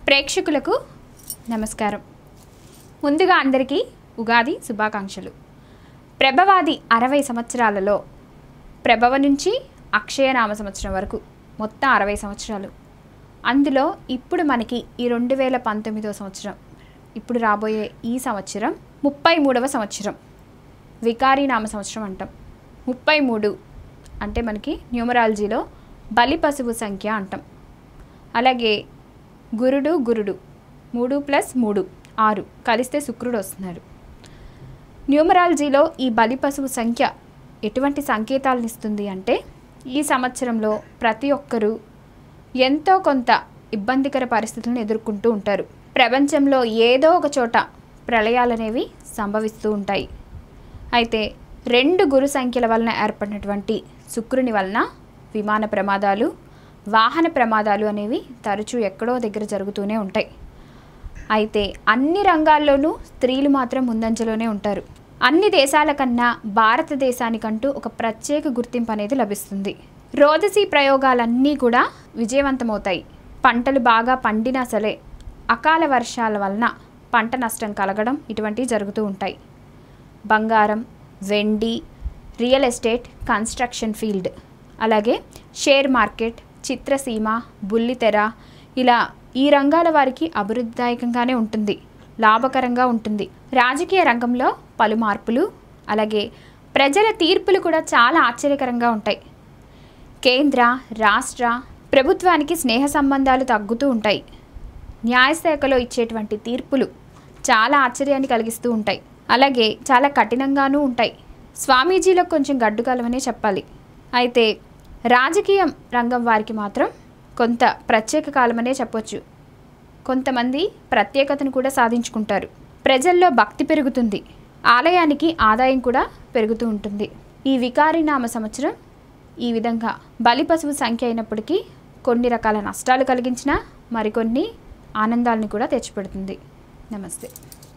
ప్రేక్షకులకు నమస్కారం ముందుగా అందరికీ ఉగాది శుభాకాంక్షలు ప్రభవాది అరవై సంవత్సరాలలో ప్రభవ నుంచి అక్షయనామ సంవత్సరం వరకు మొత్తం అరవై సంవత్సరాలు అందులో ఇప్పుడు మనకి ఈ రెండు వేల పంతొమ్మిదో సంవత్సరం ఇప్పుడు రాబోయే ఈ సంవత్సరం ముప్పై మూడవ సంవత్సరం వికారీ నామ సంవత్సరం అంటాం ముప్పై మూడు అంటే మనకి న్యూమరాలజీలో బలి పశువు సంఖ్య అంటాం అలాగే గురుడు గురుడు మూడు ప్లస్ మూడు ఆరు కలిస్తే శుక్రుడు వస్తున్నారు న్యూమరాలజీలో ఈ బలి పశువు సంఖ్య ఎటువంటి సంకేతాలను ఇస్తుంది అంటే ఈ సంవత్సరంలో ప్రతి ఒక్కరూ ఎంతో కొంత ఇబ్బందికర పరిస్థితులను ఎదుర్కొంటూ ఉంటారు ప్రపంచంలో ఏదో ఒక చోట ప్రళయాలనేవి సంభవిస్తూ ఉంటాయి అయితే రెండు గురు సంఖ్యల వలన ఏర్పడినటువంటి శుక్రుని వలన విమాన ప్రమాదాలు వాహన ప్రమాదాలు అనేవి తరచూ ఎక్కడో దగ్గర జరుగుతూనే ఉంటాయి అయితే అన్ని రంగాల్లోనూ స్త్రీలు మాత్రం ముందంజలోనే ఉంటారు అన్ని దేశాల కన్నా భారతదేశానికంటూ ఒక ప్రత్యేక గుర్తింపు అనేది లభిస్తుంది రోదసీ ప్రయోగాలన్నీ కూడా విజయవంతమవుతాయి పంటలు బాగా పండినా సరే అకాల వర్షాల వలన పంట నష్టం కలగడం ఇటువంటివి జరుగుతూ ఉంటాయి బంగారం వెండి రియల్ ఎస్టేట్ కన్స్ట్రక్షన్ ఫీల్డ్ అలాగే షేర్ మార్కెట్ చిత్రసీమ బుల్లితెర ఇలా ఈ రంగాల వారికి అభివృద్ధిదాయకంగానే ఉంటుంది లాభకరంగా ఉంటుంది రాజకీయ రంగంలో పలు మార్పులు అలాగే ప్రజల తీర్పులు కూడా చాలా ఆశ్చర్యకరంగా ఉంటాయి కేంద్ర రాష్ట్ర ప్రభుత్వానికి స్నేహ సంబంధాలు తగ్గుతూ ఉంటాయి న్యాయశాఖలో ఇచ్చేటువంటి తీర్పులు చాలా ఆశ్చర్యాన్ని కలిగిస్తూ ఉంటాయి అలాగే చాలా కఠినంగానూ ఉంటాయి స్వామీజీలకు కొంచెం గడ్డుకాలమనే చెప్పాలి అయితే రాజకీయం రంగం వారికి మాత్రం కొంత ప్రత్యేక కాలమనే చెప్పొచ్చు కొంతమంది ప్రత్యేకతను కూడా సాధించుకుంటారు ప్రజల్లో భక్తి పెరుగుతుంది ఆలయానికి ఆదాయం కూడా పెరుగుతూ ఉంటుంది ఈ వికారి నామ సంవత్సరం ఈ విధంగా బలి పశువు సంఖ్య అయినప్పటికీ కొన్ని రకాల నష్టాలు కలిగించిన మరికొన్ని ఆనందాలను కూడా తెచ్చిపెడుతుంది నమస్తే